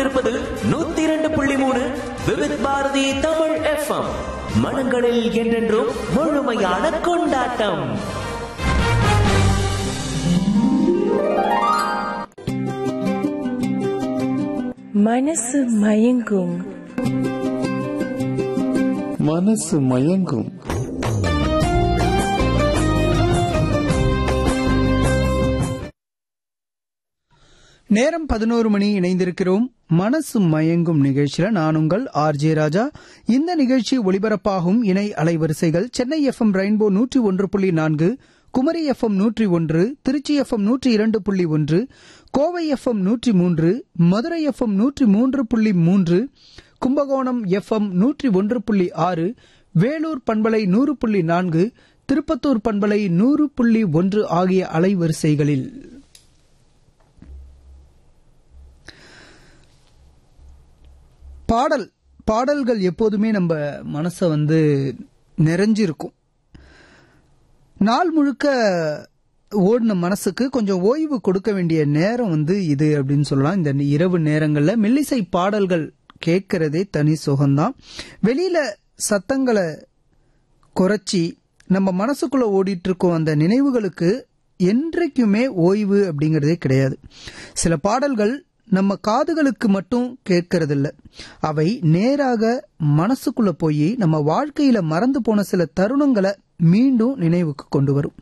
கொண்டிருப்பது நூத்தி இரண்டு புள்ளி மூணு விவித் பாரதி தமிழ் எஃப்எம் மனங்களில் என்றென்றும் முழுமையான கொண்டாட்டம் மனசு மயங்கும் மனசு மயங்கும் நேரம் பதினோரு மணி இணைந்திருக்கிறோம் மனசு மயங்கும் நிகழ்ச்சியில நான் உங்கள் ஆர் ஜே ராஜா இந்த நிகழ்ச்சி ஒளிபரப்பாகும் இணை அலைவரிசைகள் சென்னை எஃப்எம் ரெயின்போ நூற்றி ஒன்று புள்ளி நான்கு குமரி எஃப்எம் நூற்றி ஒன்று திருச்சி எஃப்எம் நூற்றி இரண்டு புள்ளி ஒன்று கோவை எஃப்எம் நூற்றி மூன்று மதுரை எஃப்எம் நூற்றி மூன்று புள்ளி மூன்று கும்பகோணம் எஃப்எம் நூற்றி ஒன்று புள்ளி ஆறு வேலூர் பண்பலை நூறு புள்ளி நான்கு திருப்பத்தூர் பண்பலை நூறு புள்ளி ஒன்று ஆகிய அலைவரிசைகளில் பாடல் பாடல்கள் எப்போதுமே நம்ம மனசை வந்து நிறைஞ்சிருக்கும் நாள் முழுக்க ஓடின மனசுக்கு கொஞ்சம் ஓய்வு கொடுக்க வேண்டிய நேரம் வந்து இது அப்படின்னு சொல்லலாம் இந்த இரவு நேரங்களில் மெல்லிசை பாடல்கள் கேட்கறதே தனி சுகம்தான் வெளியில சத்தங்களை குறைச்சி நம்ம மனசுக்குள்ள ஓடிட்டு இருக்கோம் அந்த நினைவுகளுக்கு என்றைக்குமே ஓய்வு அப்படிங்கிறதே கிடையாது சில பாடல்கள் நம்ம காதுகளுக்கு மட்டும் கேட்கறதில்ல அவை நேராக மனசுக்குள்ள போய் நம்ம வாழ்க்கையில மறந்து போன சில தருணங்களை மீண்டும் நினைவுக்கு கொண்டு வரும்